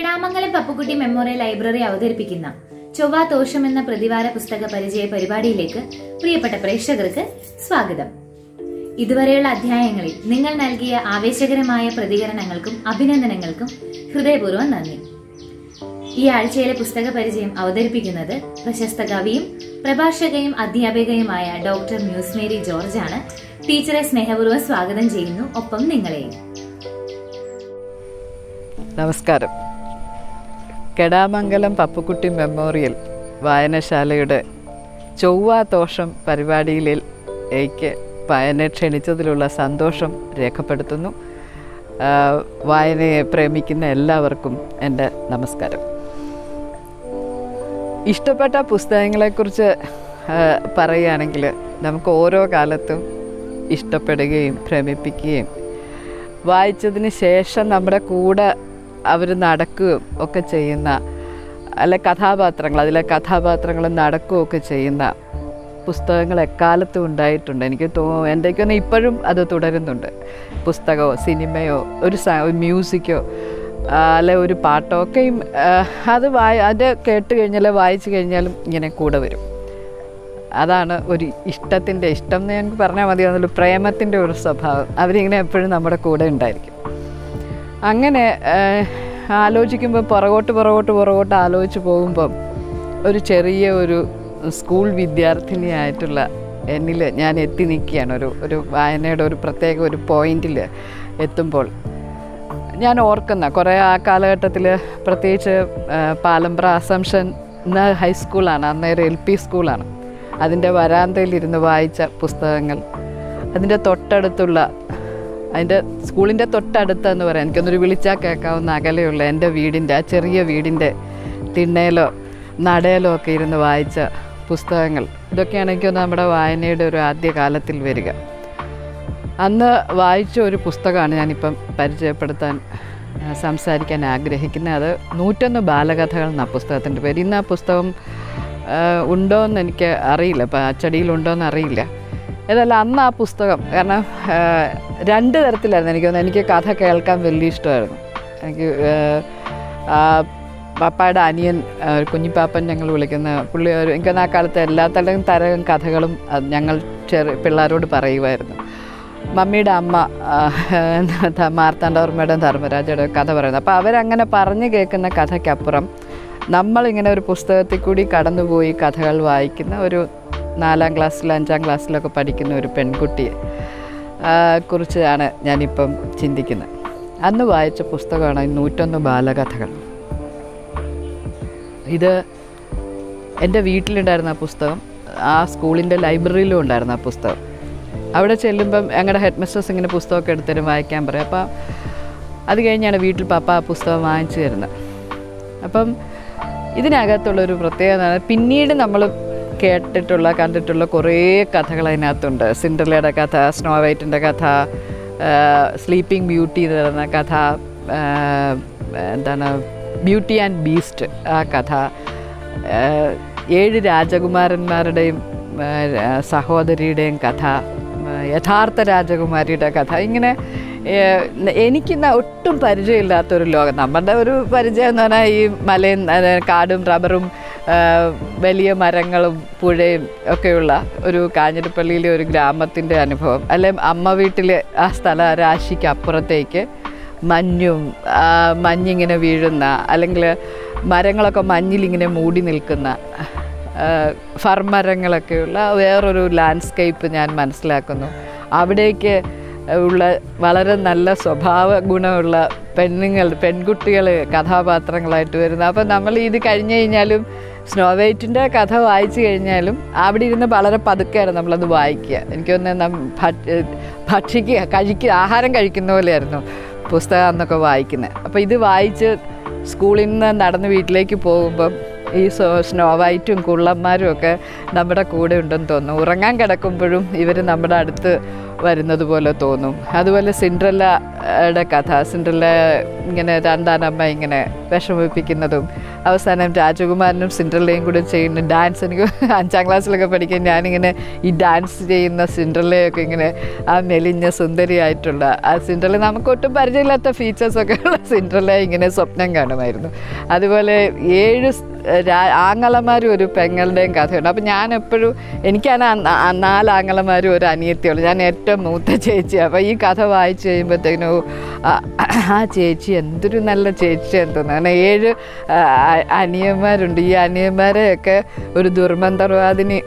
Kedamangalam Pappukutty memorial library അവതരിപ്പിക്കുന്ന ചൊവ്വ തോഷം എന്ന പ്രതിവാര പുസ്തക പരിചയ പരിപാടിയിലേക്ക് പ്രിയപ്പെട്ട പ്രേക്ഷകർക്ക് സ്വാഗതം ഇതുവരെയുള്ള അധ്യായങ്ങളിൽ നിങ്ങൾ നൽകിയ ആവേശകരമായ പ്രതികരണങ്ങൾക്കും അഭിനന്ദനങ്ങൾക്കും ഹൃദയപൂർവ്വം നന്ദി ഈ ആഴ്ചയിലെ പുസ്തക പരിചയം അവതരിപ്പിക്കുന്നത് പ്രശസ്ത കവിയും പ്രഭാഷകയും അധ്യാപികയുമായ ഡോക്ടർ മ്യൂസ് മേരി ജോർജ് ആണ് ടീച്ചറെ സ്നേഹപൂർവ്വം സ്വാഗതം ചെയ്യുന്നു ഒപ്പം നിങ്ങളെയും നമസ്കാരം കെടാമംഗലം പപ്പുക്കുട്ടി മെമ്മോറിയൽ വായനശാലയുടെ ചൊവ്വ തോഷം പരിപാടിയിലേക്ക് വായന ക്ഷണിച്ചതിലുള്ള സന്തോഷം രേഖപ്പെടുത്തുന്നു ആ, വായനയെ പ്രേമിക്കുന്ന എല്ലാവർക്കും എൻ്റെ നമസ്കാരം ഇഷ്ടപ്പെട്ട പുസ്തകങ്ങളെക്കുറിച്ച് ആ, പറയുകയാണെങ്കിൽ നമുക്ക് ഓരോ കാലത്തും ഇഷ്ടപ്പെടുകയും ഭ്രമിപ്പിക്കുകയും വായിച്ചതിന് ശേഷം നമ്മുടെ കൂടെ അവർ നടക്കുകയും ഒക്കെ ചെയ്യുന്ന അല്ലെ കഥാപാത്രങ്ങൾ അതിലെ കഥാപാത്രങ്ങൾ നടക്കുകയൊക്കെ ചെയ്യുന്ന പുസ്തകങ്ങൾ എക്കാലത്തും ഉണ്ടായിട്ടുണ്ട് എനിക്ക് തോ എൻ്റെക്കൊന്ന് ഇപ്പോഴും അത് തുടരുന്നുണ്ട് പുസ്തകമോ സിനിമയോ ഒരു സ മ്യൂസിക്കോ ആ, അല്ലെ ഒരു പാട്ടോ ഒക്കെയും ആ, അത് വായ അത് കേട്ട് കഴിഞ്ഞാൽ വായിച്ചു കഴിഞ്ഞാലും ഇങ്ങനെ കൂടെ വരും അതാണ് ഒരു ഇഷ്ടത്തിൻ്റെ ഇഷ്ടം എന്ന് ഞങ്ങൾക്ക് പറഞ്ഞാൽ മതിയാവുന്നല്ലോ പ്രേമത്തിൻ്റെ ഒരു സ്വഭാവം അവരിങ്ങനെ എപ്പോഴും നമ്മുടെ കൂടെ ഉണ്ടായിരിക്കും അങ്ങനെ ഏഹ്, ആലോചിക്കുമ്പോൾ പുറകോട്ട് പുറകോട്ട് പുറകോട്ട് ആലോചിച്ച് പോകുമ്പം ഒരു ചെറിയ ഒരു സ്കൂൾ വിദ്യാർത്ഥിനിയായിട്ടുള്ള എന്നിൽ ഞാൻ എത്തി നിൽക്കുകയാണ് ഒരു ഒരു വായനയുടെ ഒരു പ്രത്യേക ഒരു പോയിന്റിൽ എത്തുമ്പോൾ ഞാൻ ഓർക്കുന്ന കുറേ ആ കാലഘട്ടത്തിൽ പ്രത്യേകിച്ച് ആ, പാലമ്പ്ര അസംഷൻ എന്ന ഹൈസ്കൂളാണ് അന്നേരം എൽ പി സ്കൂളാണ് അതിൻ്റെ വരാന്തയിലിരുന്ന് വായിച്ച പുസ്തകങ്ങൾ അതിൻ്റെ തൊട്ടടുത്തുള്ള അതിൻ്റെ സ്കൂളിൻ്റെ തൊട്ടടുത്ത് എന്ന് പറയാം എനിക്കൊന്നൊരു വിളിച്ചാൽ കേൾക്കാവുന്ന അകലെയുള്ള എൻ്റെ വീടിൻ്റെ ആ ചെറിയ വീടിൻ്റെ തിണ്ണയിലോ നടയിലോ ഒക്കെ ഇരുന്ന് വായിച്ച പുസ്തകങ്ങൾ ഇതൊക്കെയാണ് എനിക്കൊന്ന് നമ്മുടെ വായനയുടെ ഒരു ആദ്യ കാലത്തിൽ വരിക അന്ന് വായിച്ച ഒരു പുസ്തകമാണ് ഞാനിപ്പം പരിചയപ്പെടുത്താൻ ആ, സംസാരിക്കാൻ ആഗ്രഹിക്കുന്നത് അത് നൂറ്റൊന്ന് ബാലകഥകൾ എന്ന പുസ്തകത്തിൻ്റെ പേര് ഇന്ന് ആ പുസ്തകം ആ, ഉണ്ടോ എന്ന് എനിക്ക് അറിയില്ല ഇപ്പം അച്ചടിയിലുണ്ടോയെന്ന് അറിയില്ല ഏതല്ല അന്ന് ആ പുസ്തകം കാരണം ആ, രണ്ട് തരത്തിലായിരുന്നു എനിക്ക് തോന്നുന്നത് എനിക്ക് കഥ കേൾക്കാൻ വലിയ ഇഷ്ടമായിരുന്നു എനിക്ക് ആ, ആ പപ്പായുടെ അനിയൻ ആ, ഒരു കുഞ്ഞിപ്പാപ്പൻ ഞങ്ങൾ വിളിക്കുന്ന പുള്ളി ഒരു എനിക്കൊന്ന് ആ കാലത്ത് എല്ലാ തരം തരം കഥകളും അത് ഞങ്ങൾ ചെറിയ പിള്ളേരോട് പറയുമായിരുന്നു മമ്മിയുടെ അമ്മ ആ, എന്താ മാർത്താണ്ഡവർമ്മയുടെയും ധർമ്മരാജയുടെ കഥ പറയുന്നത് അപ്പോൾ അവരങ്ങനെ പറഞ്ഞു കേൾക്കുന്ന കഥയ്ക്കപ്പുറം നമ്മളിങ്ങനെ ഒരു പുസ്തകത്തിൽ കൂടി കടന്നുപോയി കഥകൾ വായിക്കുന്ന ഒരു നാലാം ക്ലാസ്സിൽ അഞ്ചാം ക്ലാസ്സിലൊക്കെ പഠിക്കുന്ന ഒരു പെൺകുട്ടിയെ ആ, കുറിച്ചാണ് ഞാനിപ്പം ചിന്തിക്കുന്നത് അന്ന് വായിച്ച പുസ്തകമാണ് ഈ നൂറ്റൊന്ന് ബാലകഥകൾ ഇത് എൻ്റെ വീട്ടിലുണ്ടായിരുന്ന ആ പുസ്തകം ആ സ്കൂളിൻ്റെ ലൈബ്രറിയിലും ഉണ്ടായിരുന്ന ആ പുസ്തകം അവിടെ ചെല്ലുമ്പം ഞങ്ങളുടെ ഹെഡ് മിസ്റ്റേഴ്സ് ഇങ്ങനെ പുസ്തകമൊക്കെ എടുത്തരും വായിക്കാൻ പറയും അപ്പോൾ അത് കഴിഞ്ഞാണ് വീട്ടിൽ പപ്പ ആ പുസ്തകം വാങ്ങിച്ചു തരുന്നത് അപ്പം ഇതിനകത്തുള്ളൊരു പ്രത്യേകത എന്ന് പറഞ്ഞാൽ പിന്നീട് നമ്മൾ കേട്ടിട്ടുള്ള കണ്ടിട്ടുള്ള കുറേ കഥകൾ അതിനകത്തുണ്ട് സിൻഡർലയുടെ കഥ സ്നോ വൈറ്റിൻ്റെ കഥ സ്ലീപ്പിംഗ് ബ്യൂട്ടി എന്ന് പറയുന്ന കഥ ആ, എന്താണ് ബ്യൂട്ടി ആൻഡ് ബീസ്റ്റ് ആ കഥ ആ, ഏഴ് രാജകുമാരന്മാരുടെയും ആ, രാ- സഹോദരിയുടെയും കഥ ആ, യഥാർത്ഥ രാജകുമാരിയുടെ കഥ ഇങ്ങനെ ഏഹ്, എനിക്ക് ന- ഒട്ടും പരിചയമില്ലാത്തൊരു ലോകം നമ്മുടെ ഒരു പരിചയം എന്ന് പറഞ്ഞാൽ ഈ മലയും അത് കാടും റബ്ബറും ആ, വലിയ മരങ്ങളും പുഴയും ഒക്കെയുള്ള ഒരു കാഞ്ഞിരപ്പള്ളിയിലെ ഒരു ഗ്രാമത്തിൻ്റെ അനുഭവം അല്ലെ അമ്മ വീട്ടിലെ ആ സ്ഥല രാശിക്ക് അപ്പുറത്തേക്ക് മഞ്ഞും ആ, മഞ്ഞിങ്ങനെ വീഴുന്ന അല്ലെങ്കിൽ മരങ്ങളൊക്കെ മഞ്ഞിലിങ്ങനെ മൂടി നിൽക്കുന്ന ഫർമരങ്ങളൊക്കെയുള്ള വേറൊരു ലാൻഡ്സ്കേപ്പ് ഞാൻ മനസ്സിലാക്കുന്നു അവിടേക്ക് ഉള്ള വളരെ നല്ല സ്വഭാവ ഗുണമുള്ള പെണ്ണുങ്ങൾ പെൺകുട്ടികൾ കഥാപാത്രങ്ങളായിട്ട് വരുന്നു അപ്പം നമ്മൾ ഇത് കഴിഞ്ഞ് കഴിഞ്ഞാലും സ്നോ വൈറ്റിൻ്റെ കഥ വായിച്ചു കഴിഞ്ഞാലും അവിടെ ഇരുന്ന് വളരെ പതുക്കെയാണ് നമ്മളത് വായിക്കുക എനിക്ക് തോന്നുന്നത് ഭക്ഷിക്കുക കഴിക്കുക ആഹാരം കഴിക്കുന്ന പോലെയായിരുന്നു പുസ്തകം അന്നൊക്കെ വായിക്കുന്നത് അപ്പോൾ ഇത് വായിച്ച് സ്കൂളിൽ നിന്ന് നടന്ന് വീട്ടിലേക്ക് പോകുമ്പം ഈ സോ സ്നോ വൈറ്റും കുള്ളന്മാരും ഒക്കെ നമ്മുടെ കൂടെ ഉണ്ടെന്ന് തോന്നും ഉറങ്ങാൻ കിടക്കുമ്പോഴും ഇവർ നമ്മുടെ അടുത്ത് വരുന്നത് പോലെ തോന്നും അതുപോലെ സിൻഡ്രല്ല യുടെ കഥ സിൻഡ്രല്ല ഇങ്ങനെ രണ്ടാനമ്മ ഇങ്ങനെ വിഷമിപ്പിക്കുന്നതും അവസാനം രാജകുമാരനും സിൻഡ്രല്ലയും കൂടെ ചെയ്യുന്ന ഡാൻസ് എനിക്ക് അഞ്ചാം ക്ലാസ്സിലൊക്കെ പഠിക്കാൻ ഞാനിങ്ങനെ ഈ ഡാൻസ് ചെയ്യുന്ന സിൻഡ്രല്ലയൊക്കെ ഇങ്ങനെ ആ മെലിഞ്ഞ സുന്ദരിയായിട്ടുള്ള ആ സിൻഡ്രല്ല നമുക്ക് ഒട്ടും പരിചയമില്ലാത്ത ഫീച്ചേഴ്സൊക്കെ ഉള്ള സിൻഡ്രല്ല ഇങ്ങനെ സ്വപ്നം കാണുമായിരുന്നു അതുപോലെ ഏഴ് സ്- രാ- ആങ്ങളമാരും ഒരു പെങ്ങളുടെയും കഥയുണ്ട് അപ്പം ഞാൻ എപ്പോഴും എനിക്കാണ് ആ ന- ആ നാല് ആങ്ങളമാരും ഒരു അനിയത്തിയുള്ളൂ ഞാൻ ഏറ്റവും മൂത്ത ചേച്ചി അപ്പോൾ ഈ കഥ വായിച്ച് കഴിയുമ്പോഴത്തേക്കിനും ഓ, ആ- ആ ചേച്ചി എന്തൊരു നല്ല ചേച്ചി തോന്നുന്നു കാരണം ഏഴ് ആ, അ- അനിയന്മാരുണ്ട് ഈ അനിയന്മാരെയൊക്കെ ഒരു ദുർമന്ത്രവാദിനി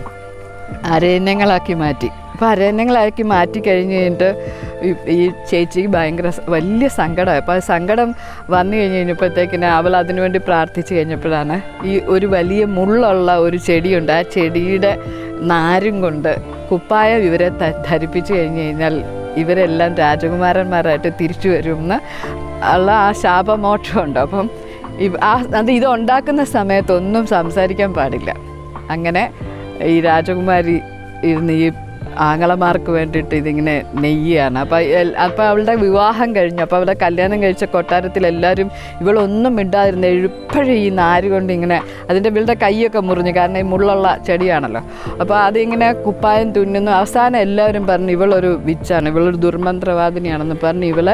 അരണ്യങ്ങളാക്കി മാറ്റി അപ്പോൾ അരണ്യങ്ങളാക്കി മാറ്റി കഴിഞ്ഞ് കഴിഞ്ഞിട്ട് ഈ- ഈ ചേച്ചിക്ക് ഭയങ്കര സ- വലിയ സങ്കടമായി അപ്പോൾ ആ സങ്കടം വന്നു കഴിഞ്ഞ് കഴിഞ്ഞപ്പോഴത്തേക്കിന് അവൾ അതിനുവേണ്ടി പ്രാർത്ഥിച്ച് കഴിഞ്ഞപ്പോഴാണ് ഈ ഒരു വലിയ മുള്ളുള്ള ഒരു ചെടിയുണ്ട് ആ ചെടിയുടെ നാരും കൊണ്ട് കുപ്പായം ഇവരെ ധ- ധരിപ്പിച്ച് കഴിഞ്ഞ് കഴിഞ്ഞാൽ ഇവരെല്ലാം രാജകുമാരന്മാരായിട്ട് തിരിച്ചു വരുമെന്ന് ഉള്ള ആ ശാപമോക്ഷമുണ്ട് അപ്പം ഇവ- ആ അത് ഇത് ഉണ്ടാക്കുന്ന സമയത്ത് ഒന്നും സംസാരിക്കാൻ പാടില്ല അങ്ങനെ ഈ രാജകുമാരി ഇരുന്ന് ഈ ആങ്ങളമാർക്ക് വേണ്ടിയിട്ട് ഇതിങ്ങനെ നെയ്യാണ് അപ്പോൾ അപ്പോൾ അവളുടെ വിവാഹം കഴിഞ്ഞു അപ്പോൾ അവളുടെ കല്യാണം കഴിച്ച കൊട്ടാരത്തിൽ എല്ലാവരും ഇവളൊന്നും മിണ്ടാതിരുന്ന എഴുപ്പോഴും ഈ നാര് കൊണ്ട് ഇങ്ങനെ അതിൻ്റെ ഇവളുടെ കൈയൊക്കെ മുറിഞ്ഞു കാരണം ഈ മുള്ളുള്ള ചെടിയാണല്ലോ അപ്പോൾ അതിങ്ങനെ കുപ്പായം തുന്നുന്നു അവസാനം എല്ലാവരും പറഞ്ഞു ഇവളൊരു വിച്ചാണ് ഇവളൊരു ദുർമന്ത്രവാദിനിയാണെന്ന് പറഞ്ഞ് ഇവളെ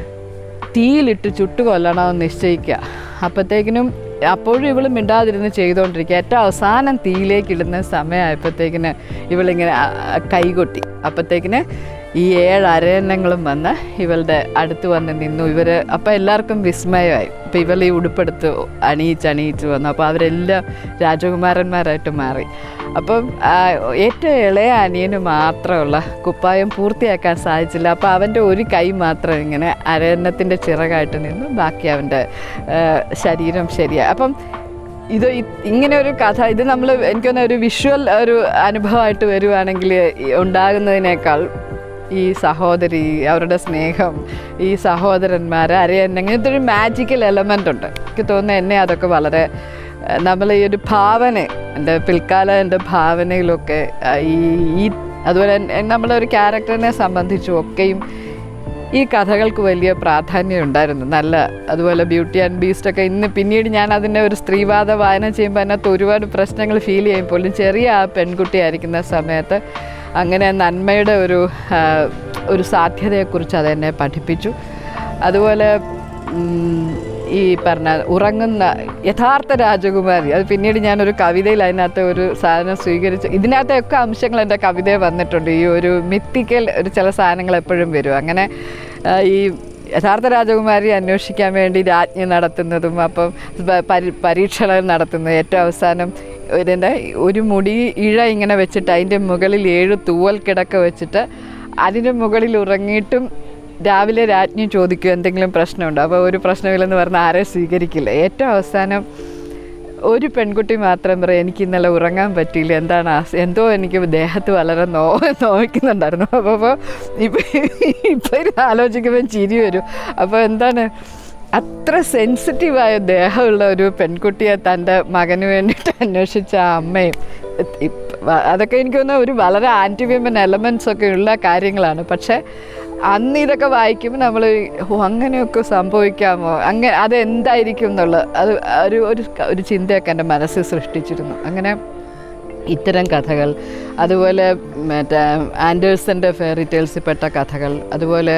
തീയിലിട്ട് ചുട്ടു കൊല്ലണമെന്ന് നിശ്ചയിക്കുക അപ്പോഴത്തേക്കിനും അപ്പോഴും ഇവൾ മിണ്ടാതിരുന്ന് ചെയ്തുകൊണ്ടിരിക്കുക ഏറ്റവും അവസാനം തീയിലേക്ക് ഇടുന്ന സമയമായപ്പോഴത്തേക്കിന് ഇവളിങ്ങനെ ആ, ആ, കൈകൊട്ടി അപ്പോഴത്തേക്കിന് ഈ ഏഴ് അരയന്നങ്ങളും വന്ന് ഇവളുടെ അടുത്ത് വന്ന് നിന്നു ഇവർ അപ്പോൾ എല്ലാവർക്കും വിസ്മയമായി അപ്പോൾ ഇവൾ ഈ ഉടുപ്പെടുത്ത് അണിയിച്ച് അണിയിച്ച് വന്നു അപ്പോൾ അവരെല്ലാം രാജകുമാരന്മാരായിട്ട് മാറി അപ്പം ആ, ഏറ്റവും ഇളയ അനിയന് മാത്രമുള്ള കുപ്പായം പൂർത്തിയാക്കാൻ സാധിച്ചില്ല അപ്പോൾ അവൻ്റെ ഒരു കൈ മാത്രം ഇങ്ങനെ അരയന്നത്തിൻ്റെ ചിറകായിട്ട് നിന്നു ബാക്കി അവൻ്റെ ആ, ശരീരം ശരിയായി അപ്പം ഇത് ഇ- ഇങ്ങനെ ഒരു കഥ ഇത് നമ്മൾ എനിക്കൊന്ന് ഒരു വിഷ്വൽ ഒരു അനുഭവമായിട്ട് വരുവാണെങ്കിൽ ഈ ഉണ്ടാകുന്നതിനേക്കാൾ ഈ സഹോദരി അവരുടെ സ്നേഹം ഈ സഹോദരന്മാർ അരയന്ന ഇങ്ങനത്തെ ഒരു മാജിക്കൽ എലമെൻ്റ് ഉണ്ട് എനിക്ക് തോന്നുന്നു എന്നെ അതൊക്കെ വളരെ നമ്മൾ ഈ ഒരു ഭാവന എൻ്റെ പിൽക്കാല എൻ്റെ ഭാവനയിലൊക്കെ ആ, ഈ ഈ അതുപോലെ തന്നെ നമ്മളെ ഒരു ക്യാരക്ടറിനെ സംബന്ധിച്ചും ഒക്കെയും ഈ കഥകൾക്ക് വലിയ പ്രാധാന്യം ഉണ്ടായിരുന്നു നല്ല അതുപോലെ ബ്യൂട്ടി ആൻഡ് ബീസ്റ്റ് ഒക്കെ ഇന്ന് പിന്നീട് ഞാൻ അതിൻ്റെ ഒരു സ്ത്രീവാദ വായന ചെയ്യുമ്പോൾ അതിനകത്ത് ഒരുപാട് പ്രശ്നങ്ങൾ ഫീൽ ചെയ്യും പോലും ചെറിയ ആ പെൺകുട്ടിയായിരിക്കുന്ന സമയത്ത് അങ്ങനെ നന്മയുടെ ഒരു ആ, ഒരു സാധ്യതയെക്കുറിച്ച് അതെന്നെ പഠിപ്പിച്ചു അതുപോലെ ഉം, ഈ പറഞ്ഞ ഉറങ്ങുന്ന യഥാർത്ഥ രാജകുമാരി അത് പിന്നീട് ഞാനൊരു കവിതയിൽ അതിനകത്ത് ഒരു സാധനം സ്വീകരിച്ചു ഇതിനകത്തൊക്കെ അംശങ്ങൾ എൻ്റെ കവിതയിൽ വന്നിട്ടുണ്ട് ഈ ഒരു മിത്തിക്കൽ ഒരു ചില സാധനങ്ങൾ എപ്പോഴും വരും അങ്ങനെ ആ, ഈ യഥാർത്ഥ രാജകുമാരി അന്വേഷിക്കാൻ വേണ്ടി രാജ്ഞി നടത്തുന്നതും അപ്പം പ- പരി പരീക്ഷകൾ നടത്തുന്നത് ഏറ്റവും അവസാനം ഇതിൻ്റെ ഒരു മുടി ഇഴ ഇങ്ങനെ വെച്ചിട്ട് അതിൻ്റെ മുകളിൽ ഏഴ് തൂവൽ കിടക്ക വെച്ചിട്ട് അതിൻ്റെ മുകളിൽ ഉറങ്ങിയിട്ടും രാവിലെ രാജ്ഞി ചോദിക്കും എന്തെങ്കിലും പ്രശ്നമുണ്ടോ അപ്പോൾ ഒരു പ്രശ്നമില്ലെന്ന് പറഞ്ഞാൽ ആരെ സ്വീകരിക്കില്ല ഏറ്റവും അവസാനം ഒരു പെൺകുട്ടി മാത്രം പറയും എനിക്ക് ഇന്നലെ ഉറങ്ങാൻ പറ്റിയില്ല എന്താണ് ആ- എന്തോ എനിക്ക് ദേഹത്ത് വളരെ നോ നോവിക്കുന്നുണ്ടായിരുന്നു അപ്പോൾ അപ്പോൾ ഇപ്പം ഇപ്പം ഇത് ആലോചിക്കുമ്പോൾ ചിരി വരും അപ്പോൾ എന്താണ് അത്ര സെൻസിറ്റീവായ ദേഹമുള്ള ഒരു പെൺകുട്ടിയെ തൻ്റെ മകന് വേണ്ടിയിട്ട് അന്വേഷിച്ച ആ അമ്മയും ഇപ്പ- വ- അതൊക്കെ എനിക്ക് തോന്നുന്ന ഒരു വളരെ ആൻറ്റി വിമൻ എലമെൻറ്റ്സ് ഒക്കെ ഉള്ള കാര്യങ്ങളാണ് പക്ഷേ അന്ന് ഇതൊക്കെ വായിക്കുമ്പോൾ നമ്മൾ ഓ അങ്ങനെയൊക്കെ സംഭവിക്കാമോ അങ്ങനെ അത് എന്തായിരിക്കും എന്നുള്ളത് അത് ഒരു ഒരു ക- ഒരു ചിന്തയൊക്കെ എൻ്റെ മനസ്സിൽ സൃഷ്ടിച്ചിരുന്നു അങ്ങനെ ഇത്തരം കഥകൾ അതുപോലെ മറ്റേ ആൻഡേഴ്സൻ്റെ ഫെയറി ടെയിൽസിൽ പെട്ട കഥകൾ അതുപോലെ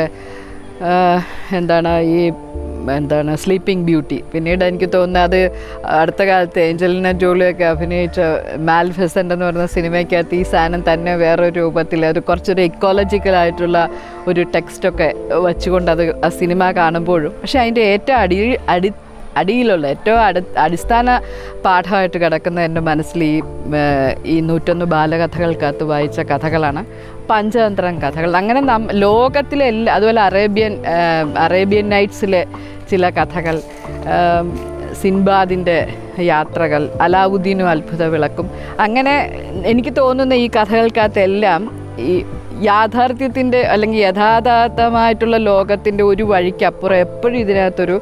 ആ, എന്താണ് ഈ എന്താണ് സ്ലീപ്പിംഗ് ബ്യൂട്ടി പിന്നീട് എനിക്ക് തോന്നുന്നത് അത് അടുത്ത കാലത്ത് ഏഞ്ചലിന ജോളിയൊക്കെ അഭിനയിച്ച മാൽഫെസൻ്റ് എന്ന് പറയുന്ന സിനിമയ്ക്കകത്ത് ഈ സാധനം തന്നെ വേറൊരു രൂപത്തിൽ ഒരു കുറച്ചൊരു ഇക്കോളജിക്കൽ ആയിട്ടുള്ള ഒരു ടെക്സ്റ്റൊക്കെ വെച്ചുകൊണ്ട് അത് ആ സിനിമ കാണുമ്പോഴും പക്ഷേ അതിൻ്റെ ഏറ്റവും അടി അടി അടിയിലുള്ള ഏറ്റവും അടു അടിസ്ഥാന പാഠമായിട്ട് കിടക്കുന്ന എൻ്റെ മനസ്സിൽ ഈ ഏർ, ഈ നൂറ്റൊന്ന് ബാലകഥകൾക്കകത്ത് വായിച്ച കഥകളാണ് പഞ്ചതന്ത്രം കഥകൾ അങ്ങനെ നം ലോകത്തിലെ എല്ലാ അതുപോലെ അറേബ്യൻ ഏർ, അറേബ്യൻ നൈറ്റ്സിലെ ചില കഥകൾ ഏർ, സിൻബാദിൻ്റെ യാത്രകൾ അലാവുദ്ദീനും അത്ഭുത വിളക്കും അങ്ങനെ എനിക്ക് തോന്നുന്ന ഈ കഥകൾക്കകത്തെല്ലാം ഈ യാഥാർത്ഥ്യത്തിൻ്റെ അല്ലെങ്കിൽ യഥാർത്ഥമായിട്ടുള്ള ലോകത്തിൻ്റെ ഒരു വഴിക്കപ്പുറം എപ്പോഴും ഇതിനകത്തൊരു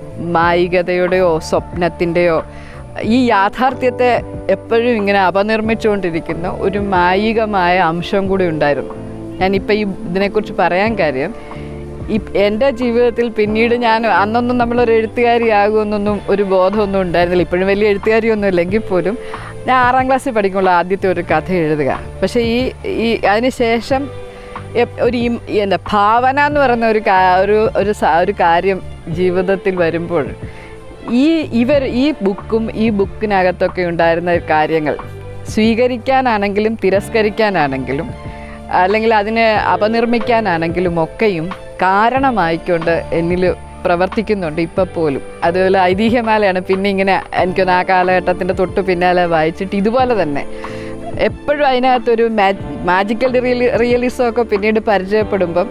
മായികതയുടെയോ സ്വപ്നത്തിൻ്റെയോ ഈ യാഥാർത്ഥ്യത്തെ എപ്പോഴും ഇങ്ങനെ അപനിർമ്മിച്ചുകൊണ്ടിരിക്കുന്ന ഒരു മായികമായ അംശം കൂടി ഉണ്ടായിരുന്നു ഞാനിപ്പോൾ ഈ ഇതിനെക്കുറിച്ച് പറയാൻ കാര്യം ഈ എൻ്റെ ജീവിതത്തിൽ പിന്നീട് ഞാൻ അന്നൊന്നും നമ്മളൊരു എഴുത്തുകാരിയാകുമെന്നൊന്നും ഒരു ബോധമൊന്നും ഉണ്ടായിരുന്നില്ല ഇപ്പോഴും വലിയ എഴുത്തുകാരിയൊന്നും ഇല്ലെങ്കിൽ പോലും ഞാൻ ആറാം ക്ലാസ്സിൽ പഠിക്കുമ്പോൾ ആദ്യത്തെ ഒരു കഥ എഴുതുക പക്ഷേ ഈ ഈ അതിന് ശേഷം എപ്- ഒരു ഈ ഈ എന്താ ഭാവന എന്ന് പറയുന്ന ഒരു കാ- ഒരു ഒരു സ- ഒരു കാര്യം ജീവിതത്തിൽ വരുമ്പോൾ ഈ ഇവർ ഈ ബുക്കും ഈ ബുക്കിനകത്തൊക്കെ ഉണ്ടായിരുന്ന കാര്യങ്ങൾ സ്വീകരിക്കാനാണെങ്കിലും തിരസ്കരിക്കാനാണെങ്കിലും അല്ലെങ്കിൽ അതിനെ അപനിർമ്മിക്കാനാണെങ്കിലും ഒക്കെയും കാരണമായിക്കൊണ്ട് എന്നിൽ പ്രവർത്തിക്കുന്നുണ്ട് ഇപ്പം പോലും അതുപോലെ ഐതിഹ്യമാലയാണ് പിന്നെ ഇങ്ങനെ എനിക്കൊന്ന് ആ കാലഘട്ടത്തിൻ്റെ തൊട്ട് പിന്നാലെ വായിച്ചിട്ട് ഇതുപോലെ തന്നെ എപ്പോഴും അതിനകത്തൊരു മാജിക്കൽ റിയലി റിയലിസം ഒക്കെ പിന്നീട് പരിചയപ്പെടുമ്പം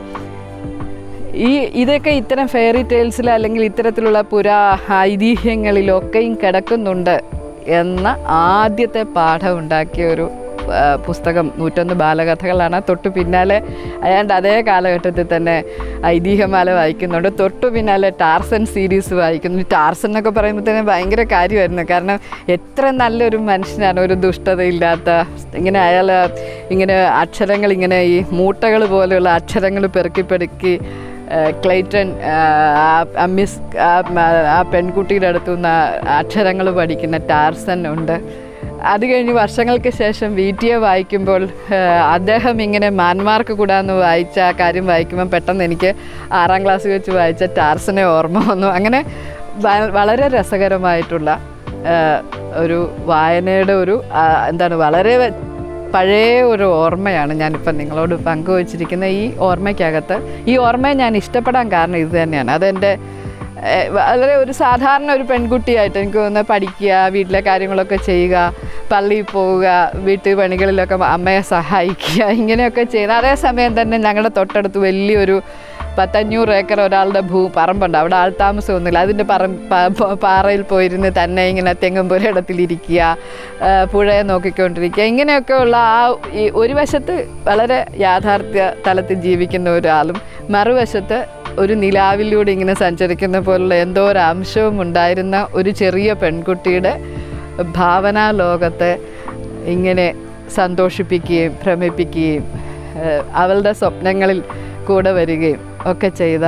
ഈ ഇതൊക്കെ ഇത്തരം ഫെയറി ടേൽസിൽ അല്ലെങ്കിൽ ഇത്തരത്തിലുള്ള പുരാ ഐതിഹ്യങ്ങളിലൊക്കെയും കിടക്കുന്നുണ്ട് എന്ന ആദ്യത്തെ പാഠം ഉണ്ടാക്കിയ ഒരു ആ, പുസ്തകം നൂറ്റൊന്ന് ബാലകഥകളാണ് തൊട്ടു പിന്നാലെ അയാണ്ട് അതേ കാലഘട്ടത്തിൽ തന്നെ ഐതിഹ്യമാല വായിക്കുന്നുണ്ട് തൊട്ടു പിന്നാലെ ടാർസൻ സീരീസ് വായിക്കുന്നു ടാർസൻ എന്നൊക്കെ പറയുമ്പോൾ തന്നെ ഭയങ്കര കാര്യമായിരുന്നു കാരണം എത്ര നല്ലൊരു മനുഷ്യനാണ് ഒരു ദുഷ്ടതയില്ലാത്ത ഇങ്ങനെ അയാൾ ഇങ്ങനെ അക്ഷരങ്ങൾ ഇങ്ങനെ ഈ മൂട്ടകൾ പോലെയുള്ള അക്ഷരങ്ങൾ പെറുക്കി പെറുക്കി ഏഹ് ക്ലൈറ്റൺ ആഹ് ആ- ആ മിസ് ആ- മ- ആ പെൺകുട്ടിയുടെ അടുത്തു നിന്ന് അക്ഷരങ്ങൾ പഠിക്കുന്ന ടാർസൻ ഉണ്ട് അത് കഴിഞ്ഞ് വർഷങ്ങൾക്ക് ശേഷം വി ടി എ വായിക്കുമ്പോൾ ഏഹ് അദ്ദേഹം ഇങ്ങനെ മാൻമാർക്ക് കൂടാന്ന് വായിച്ച ആ കാര്യം വായിക്കുമ്പോൾ പെട്ടെന്ന് എനിക്ക് ആറാം ക്ലാസ് വെച്ച് വായിച്ച ടാർസനെ ഓർമ്മ വന്നു അങ്ങനെ വ- വളരെ രസകരമായിട്ടുള്ള ഏഹ് ഒരു വായനയുടെ ഒരു ആ, എന്താണ് വളരെ വ- പഴയ ഒരു ഓർമ്മയാണ് ഞാനിപ്പം നിങ്ങളോട് പങ്കുവച്ചിരിക്കുന്ന ഈ ഓർമ്മയ്ക്കകത്ത് ഈ ഓർമ്മയെ ഞാൻ ഇഷ്ടപ്പെടാൻ കാരണം ഇത് തന്നെയാണ് അതെൻ്റെ ഏഹ്, വളരെ ഒരു സാധാരണ ഒരു പെൺകുട്ടിയായിട്ട് എനിക്ക് തോന്നുന്നത് പഠിക്കുക വീട്ടിലെ കാര്യങ്ങളൊക്കെ ചെയ്യുക പള്ളിയിൽ പോവുക വീട്ടു പണികളിലൊക്കെ അമ്മയെ സഹായിക്കുക ഇങ്ങനെയൊക്കെ ചെയ്യുന്ന അതേസമയം തന്നെ ഞങ്ങളുടെ തൊട്ടടുത്ത് വലിയൊരു പത്തഞ്ഞൂറ് ഏക്കർ ഒരാളുടെ ഭൂ പറമ്പുണ്ട് അവിടെ ആൾ താമസമൊന്നുമില്ല അതിൻ്റെ പറ പ- പ- പാറയിൽ പോയിരുന്ന് തന്നെ ഇങ്ങനെ തെങ്ങും പുരയിടത്തിലിരിക്കുക ആ, പുഴയെ നോക്കിക്കൊണ്ടിരിക്കുക ഇങ്ങനെയൊക്കെയുള്ള ആ ഈ ഒരു വശത്ത് വളരെ യാഥാർത്ഥ്യ തലത്തിൽ ജീവിക്കുന്ന ഒരാളും മറുവശത്ത് ഒരു നിലാവിലൂടെ ഇങ്ങനെ സഞ്ചരിക്കുന്ന പോലുള്ള എന്തോ ഒരു അംശവും ഉണ്ടായിരുന്ന ഒരു ചെറിയ പെൺകുട്ടിയുടെ ഭാവനാ ലോകത്തെ ഇങ്ങനെ സന്തോഷിപ്പിക്കുകയും ഭ്രമിപ്പിക്കുകയും ഏഹ് അവളുടെ സ്വപ്നങ്ങളിൽ കൂടെ വരികയും ഒക്കെ ചെയ്ത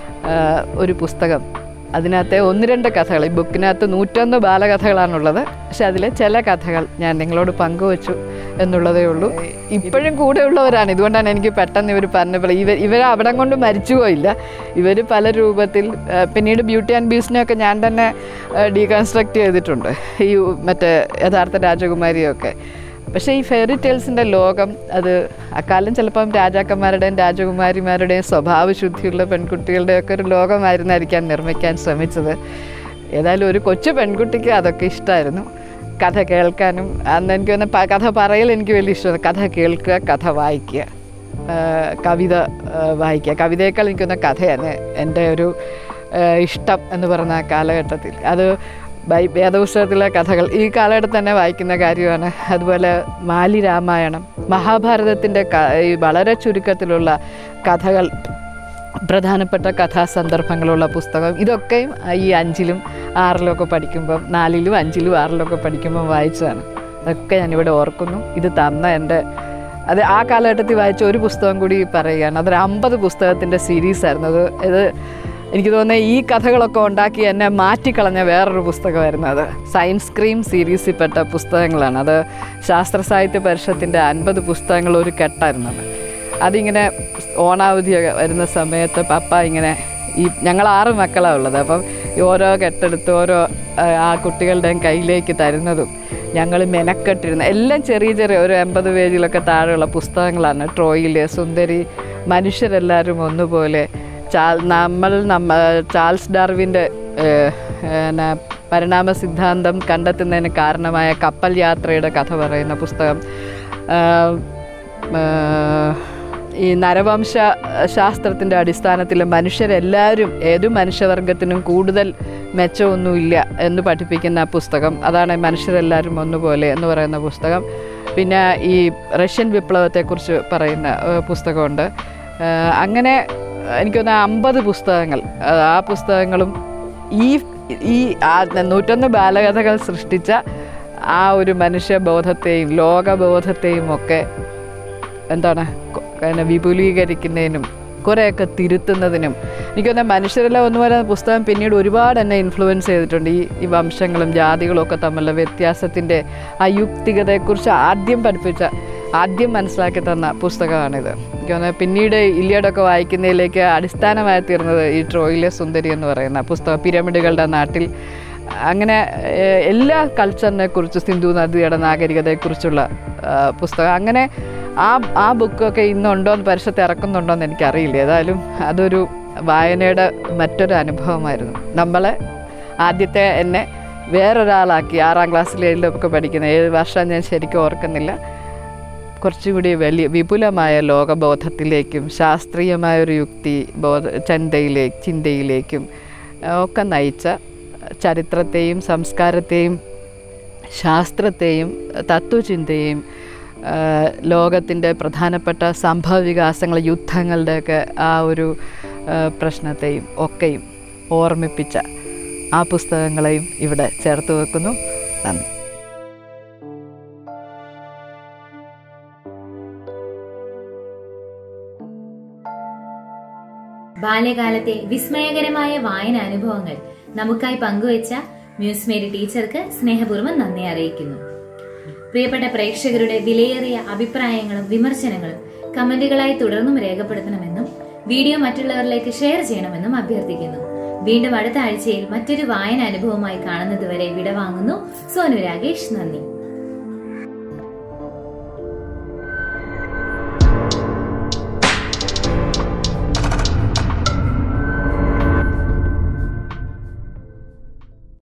ഏഹ് ഒരു പുസ്തകം അതിനകത്തെ ഒന്ന് രണ്ട് കഥകൾ ഈ ബുക്കിനകത്ത് നൂറ്റൊന്ന് ബാലകഥകളാണുള്ളത് പക്ഷെ അതിലെ ചില കഥകൾ ഞാൻ നിങ്ങളോട് പങ്കുവച്ചു എന്നുള്ളതേ ഉള്ളൂ ഇപ്പോഴും കൂടെയുള്ളവരാണ് ഇതുകൊണ്ടാണ് എനിക്ക് പെട്ടെന്ന് ഇവർ പറഞ്ഞപ്പോൾ ഇവർ ഇവർ അവിടം കൊണ്ട് മരിച്ചുപോയില്ല ഇവർ പല രൂപത്തിൽ ആ, പിന്നീട് ബ്യൂട്ടി ആൻഡ് ബീസിനെയൊക്കെ ഞാൻ തന്നെ ഡീകൺസ്ട്രക്ട് ചെയ്തിട്ടുണ്ട് ഈ മറ്റേ യഥാർത്ഥ രാജകുമാരിയൊക്കെ പക്ഷേ ഈ ഫെയറി ടെയിൽസിൻ്റെ ലോകം അത് അക്കാലം ചിലപ്പം രാജാക്കന്മാരുടെയും രാജകുമാരിമാരുടെയും സ്വഭാവശുദ്ധിയുള്ള പെൺകുട്ടികളുടെയൊക്കെ ഒരു ലോകമായിരുന്നായിരിക്കാം നിർമ്മിക്കാൻ ശ്രമിച്ചത് ഏതായാലും ഒരു കൊച്ചു പെൺകുട്ടിക്ക് അതൊക്കെ ഇഷ്ടമായിരുന്നു കഥ കേൾക്കാനും അന്ന് എനിക്ക് തന്നെ പ- കഥ പറയൽ എനിക്ക് വലിയ ഇഷ്ടമാണ് കഥ കേൾക്കുക കഥ വായിക്കുക ആ, കവിത ആ, വായിക്കുക കവിതയേക്കാൾ എനിക്കൊന്ന് കഥയാണ് എൻ്റെ ഒരു ആ, ഇഷ്ടം എന്ന് പറയുന്ന ആ കാലഘട്ടത്തിൽ അത് ബൈ വേദപുസ്തകത്തിലെ കഥകൾ ഈ കാലഘട്ടത്തിൽ തന്നെ വായിക്കുന്ന കാര്യമാണ് അതുപോലെ മാലി രാമായണം മഹാഭാരതത്തിൻ്റെ ക ഈ വളരെ ചുരുക്കത്തിലുള്ള കഥകൾ പ്രധാനപ്പെട്ട കഥാസന്ദർഭങ്ങളുള്ള പുസ്തകം ഇതൊക്കെയും ഈ അഞ്ചിലും ആറിലും ഒക്കെ പഠിക്കുമ്പം നാലിലും അഞ്ചിലും ആറിലും ഒക്കെ പഠിക്കുമ്പം വായിച്ചതാണ് അതൊക്കെ ഞാനിവിടെ ഓർക്കുന്നു ഇത് തന്ന എൻ്റെ അത് ആ കാലഘട്ടത്തിൽ വായിച്ച ഒരു പുസ്തകം കൂടി പറയുകയാണ് അതൊരു അമ്പത് പുസ്തകത്തിൻ്റെ സീരീസായിരുന്നു അത് ഇത് എനിക്ക് തോന്നുന്നത് ഈ കഥകളൊക്കെ ഉണ്ടാക്കി എന്നെ മാറ്റിക്കളഞ്ഞ വേറൊരു പുസ്തകമായിരുന്നു അത് സയൻസ് ക്രീം സീരീസിൽ പെട്ട പുസ്തകങ്ങളാണ് അത് ശാസ്ത്ര സാഹിത്യ പരിഷത്തിൻ്റെ അൻപത് പുസ്തകങ്ങൾ ഒരു കെട്ടായിരുന്നു അത് അതിങ്ങനെ ഓണാവധിയൊക്കെ വരുന്ന സമയത്ത് പപ്പ ഇങ്ങനെ ഈ ഞങ്ങൾ ആറ് മക്കളാണ് ഉള്ളത് അപ്പം ഈ ഓരോ കെട്ടെടുത്ത് ഓരോ ആ, ആ കുട്ടികളുടെയും കയ്യിലേക്ക് തരുന്നതും ഞങ്ങൾ മെനക്കെട്ടിരുന്ന എല്ലാം ചെറിയ ചെറിയ ഒരു എൺപത് പേജിലൊക്കെ താഴെയുള്ള പുസ്തകങ്ങളാണ് ട്രോയിൽ സുന്ദരി മനുഷ്യരെല്ലാവരും ഒന്നുപോലെ ചാൽ നമ്മൾ നമ്മ ചാൾസ് ഡാർവിൻ്റെ പിന്നെ പരിണാമ സിദ്ധാന്തം കണ്ടെത്തുന്നതിന് കാരണമായ കപ്പൽ യാത്രയുടെ കഥ പറയുന്ന പുസ്തകം ആ, ആ, ഈ നരവംശ ശാസ്ത്രത്തിൻ്റെ അടിസ്ഥാനത്തിൽ മനുഷ്യരെല്ലാവരും ഏതു മനുഷ്യവർഗത്തിനും കൂടുതൽ മെച്ചമൊന്നുമില്ല എന്ന് പഠിപ്പിക്കുന്ന പുസ്തകം അതാണ് മനുഷ്യരെല്ലാവരും ഒന്നുപോലെ എന്ന് പറയുന്ന പുസ്തകം പിന്നെ ഈ റഷ്യൻ വിപ്ലവത്തെക്കുറിച്ച് പറയുന്ന ഏഹ്, പുസ്തകമുണ്ട് ഏഹ്, അങ്ങനെ എനിക്കൊന്ന് അമ്പത് പുസ്തകങ്ങൾ ആ, ആ പുസ്തകങ്ങളും ഈ ഈ ആ നൂറ്റൊന്ന് ബാലകഥകൾ സൃഷ്ടിച്ച ആ ഒരു മനുഷ്യബോധത്തെയും ലോകബോധത്തെയും ഒക്കെ എന്താണ് കൊ- പിന്നെ വിപുലീകരിക്കുന്നതിനും കുറേയൊക്കെ തിരുത്തുന്നതിനും എനിക്ക് തോന്നുന്നത് മനുഷ്യരെല്ലാം ഒന്ന് പറയുന്ന പുസ്തകം പിന്നീട് ഒരുപാട് എന്നെ ഇൻഫ്ലുവൻസ് ചെയ്തിട്ടുണ്ട് ഈ ഈ വംശങ്ങളും ജാതികളും ഒക്കെ തമ്മിലുള്ള വ്യത്യാസത്തിൻ്റെ അയുക്തികതയെക്കുറിച്ച് ആദ്യം പഠിപ്പിച്ച ആദ്യം മനസ്സിലാക്കി തന്ന പുസ്തകമാണിത് എനിക്ക് തോന്നുന്നത് പിന്നീട് ഇല്ലിയടൊക്കെ വായിക്കുന്നതിലേക്ക് അടിസ്ഥാനമായി തീർന്നത് ഈ ട്രോയിലെ സുന്ദരി എന്ന് പറയുന്ന പുസ്തകം പിരമിഡുകളുടെ നാട്ടിൽ അങ്ങനെ ഏഹ്, എല്ലാ കൾച്ചറിനെ കുറിച്ച് സിന്ധു നദിയുടെ നാഗരികതയെക്കുറിച്ചുള്ള ആ, പുസ്തകം അങ്ങനെ ആ ആ ബുക്കൊക്കെ ഇന്നുണ്ടോ എന്ന് പരിസരത്ത് ഇറക്കുന്നുണ്ടോ എന്ന് എനിക്കറിയില്ല ഏതായാലും അതൊരു വായനയുടെ മറ്റൊരു അനുഭവമായിരുന്നു നമ്മളെ ആദ്യത്തെ എന്നെ വേറൊരാളാക്കി ആറാം ക്ലാസ്സിൽ ഏഴിലൊക്കെ പഠിക്കുന്ന ഏഴ് വർഷം ഞാൻ ശരിക്കും ഓർക്കുന്നില്ല കുറച്ചുകൂടി വലിയ വിപുലമായ ലോകബോധത്തിലേക്കും ശാസ്ത്രീയമായൊരു യുക്തി ബോധ ചിന്തയിലേക്ക് ചിന്തയിലേക്കും ആ, ഒക്കെ നയിച്ച ചരിത്രത്തെയും സംസ്കാരത്തെയും ശാസ്ത്രത്തെയും തത്വചിന്തയും ആ, ലോകത്തിൻ്റെ പ്രധാനപ്പെട്ട സംഭവ വികാസങ്ങൾ യുദ്ധങ്ങളുടെയൊക്കെ ആ ഒരു ആ, പ്രശ്നത്തെയും ഒക്കെയും ഓർമ്മിപ്പിച്ച ആ പുസ്തകങ്ങളെയും ഇവിടെ ചേർത്ത് വെക്കുന്നു നന്ദി ബാല്യകാലത്തെ വിസ്മയകരമായ വായന അനുഭവങ്ങൾ നമുക്കായി പങ്കുവച്ച മ്യൂസ് മേരി ടീച്ചർക്ക് സ്നേഹപൂർവ്വം നന്ദി അറിയിക്കുന്നു പ്രിയപ്പെട്ട പ്രേക്ഷകരുടെ വിലയേറിയ അഭിപ്രായങ്ങളും വിമർശനങ്ങളും കമന്റുകളായി തുടർന്നും രേഖപ്പെടുത്തണമെന്നും വീഡിയോ മറ്റുള്ളവരിലേക്ക് ഷെയർ ചെയ്യണമെന്നും അഭ്യർത്ഥിക്കുന്നു വീണ്ടും അടുത്ത ആഴ്ചയിൽ മറ്റൊരു വായന അനുഭവമായി കാണുന്നതുവരെ വിടവാങ്ങുന്നു സോനു രാഗേഷ് നന്ദി